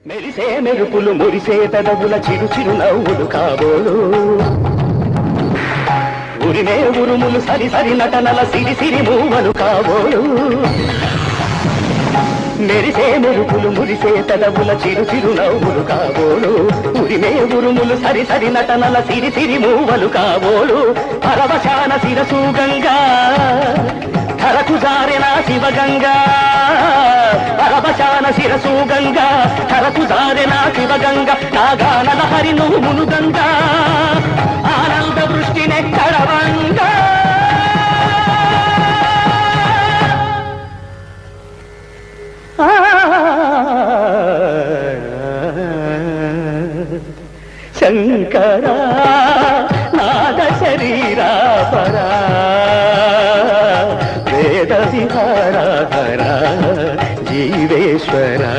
మెరిసే మెరుపులు మురిసే పెదవుల చిరు చిరు నవ్వులు కాబోలు ఉరిమే ఉరుములు సరి సరి నటనల సిరి సిరి మూవలు కాబోలు మెరిసే మెరుపులు మురిసే పెదవుల చిరు చిరు నవ్వులు కాబోలు ఉరిమే ఉరుములు సరి సరి నటనల సిరి సిరి మూవలు కాబోలు పరవశాన శిరసు గంగా ధరకు జారిన శివగంగా పరవశాన శిరసు గంగా ధరకు జారిన శివగంగా నాగానల హరి నువ్వు మునుగంగా ఆనంద వృష్టినే కడవంగా శంకరా నాద శరీరా పరా వేద విహార జీవేశ్వరా